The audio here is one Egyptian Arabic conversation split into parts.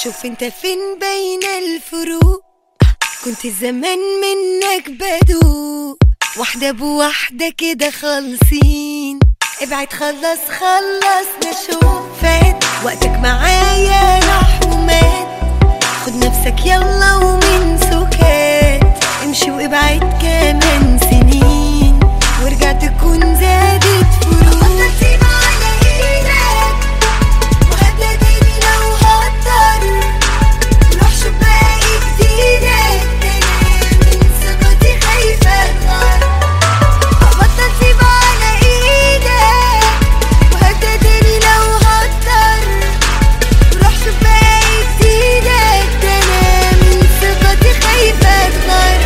شوف انت فين بين الفروق كنت زمان منك بدوق واحدة بواحدة كده خالصين ابعد خلص خلص نشوف فات وقتك معايا راح ومات خد نفسك يلا ومن سكات امشي وابعد كمان سنين وارجع تكون زادت فروق بطلت على ايدك وهبدا تاني لو هقدر روح شوف باقي جديدك انا من ثقتي خايفة اتغير بطل سيب على ايدك وهبدا تاني لو هقدر روح شوف باقي جديدك انا من ثقتي خايفة اتغير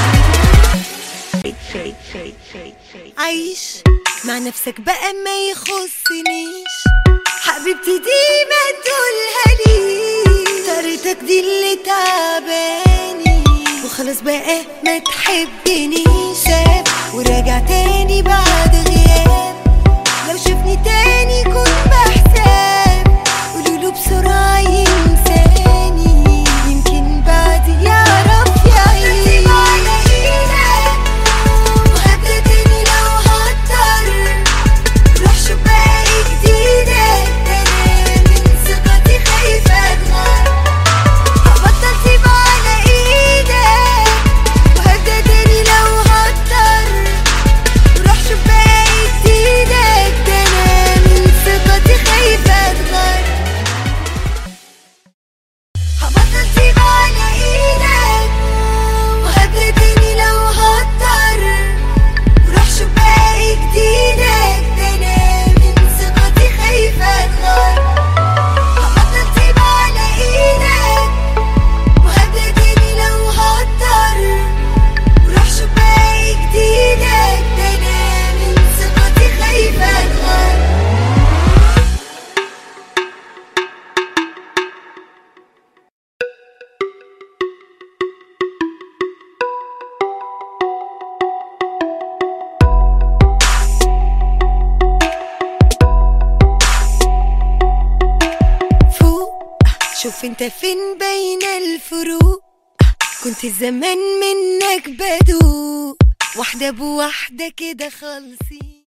عيش مع نفسك بقى ما يخصنيش حبيبتي دي ما تقولها لي طريقتك دي اللي تعباني وخلاص بقى ما تحبنيش ساب وراجع تاني بعد غياب لو شافني تاني يكون بحساب قولوله بسرعة ينساني يمكن بعد يعرف يعيش وهبدا تاني لو هقدر روح شوف باقي جديدك انا من ثقتي خايفة اتغير هبطل سيب على ايدك وهبدا تاني لو هقدر روح شوف باقي جديدك انا من ثقتي خايفة اتغير هبطل سيب على ايدك وهبدا تاني لو هقدر روح شوف باقي جديدك ده انا من ثقتي خايفة اتغير هبطل سيب على ايدك وهبدا تاني لو هقدر روح شوف باقي جديدك ده انا من ثقتي خايفة اتغير فوق شوف انت فين بين الفروق كنت زمان منك بدوق واحدة بواحدة كده خالصين